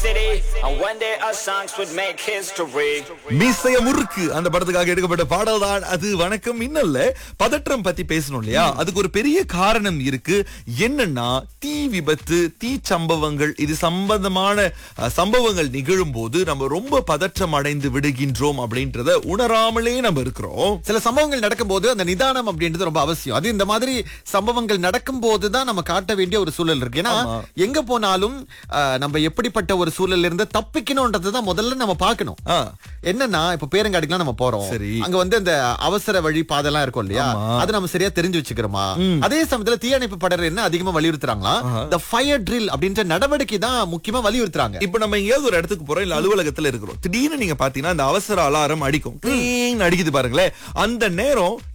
city, and one day our songs would make history. மீசைய முறுக்கு அந்த படத்துக்காக எடுக்கப்பட்ட பாடல் தான் அது வணக்கம் இன்னல்ல பதற்றம் பத்தி பேசணும் இல்லையா அதுக்கு ஒரு பெரிய காரணம் இருக்கு என்னன்னா தீ விபத்து தீ சம்பவங்கள் இது சம்பந்தமான அஹ், சம்பவங்கள் நிகழும் போது நம்ம ரொம்ப பதற்றம் அடைந்து விடுகின்றோம் அப்படின்றத உணராமலே நம்ம இருக்கிறோம் சில சம்பவங்கள் நடக்கும்போது அந்த நிதானம் அப்படின்றது ரொம்ப அவசியம் அது இந்த மாதிரி சம்பவங்கள் நடக்கும் போதுதான் நம்ம காட்ட வேண்டிய ஒரு சூழல் இருக்கு ஏன்னா ஆமா. எங்க போனாலும் ஆஹ், நம்ம எப்படிப்பட்ட ஒரு சூழல்ல இருந்து தப்பிக்கணும்ன்றது தான் முதல்ல நம்ம பார்க்கணும் ஆ, என்னன்னா இப்ப பேரங்காடிக்கெல்லாம் நம்ம போறோம் சரி. அங்க வந்து இந்த அவசர வழி பாதெல்லாம் இருக்கும் இல்லையா ஆமா. அது நம்ம சரியா தெரிஞ்சு வச்சுக்கிறோமா அதே சமயத்துல தீயணைப்பு படர் என்ன அதிகமா வலியுறுத்துறாங்களா இந்த ஃபயர் ட்ரில் அப்படின்ற நடவடிக்கை தான் முக்கியமா வலியுறுத்துறாங்க இப்ப நம்ம எங்கேயாவது ஒரு இடத்துக்கு போறோம் இல்ல அலுவலகத்துல இருக்கிறோம் திடீர்னு நீங்க பாத்தீங்கன்னா அந்த அவசர அலாரம் அடிக்கும் கிளீன் அடிக்குது பாருங்களேன் அந்த நேரம்